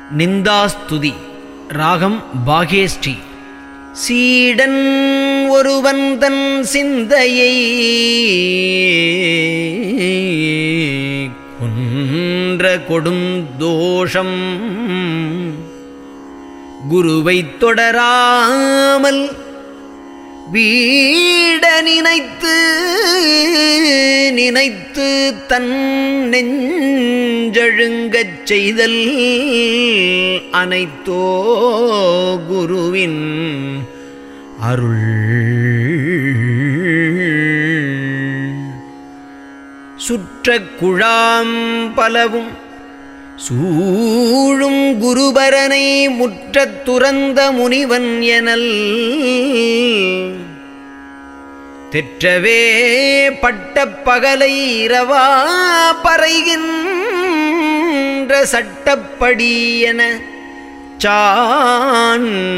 நிந்தாஸ்துதி ராகம் பாகேஷ்டி சீடன் ஒருவன் தன் சிந்தையை குன்ற கொடும் தோஷம் குருவைத் தொடராமல் வீட நினைத்து நினைத்து தன் நெஞ்சழுங்கச் செய்தல் அனைத்தோ குருவின் அருள் சுற்ற குழாம் பலவும் சூழும் குருபரனை முற்றத் துறந்த முனிவன் எனல் தெற்றவே பட்ட பகலை இரவா பறைகின்ற சட்டப்படி என சான்ற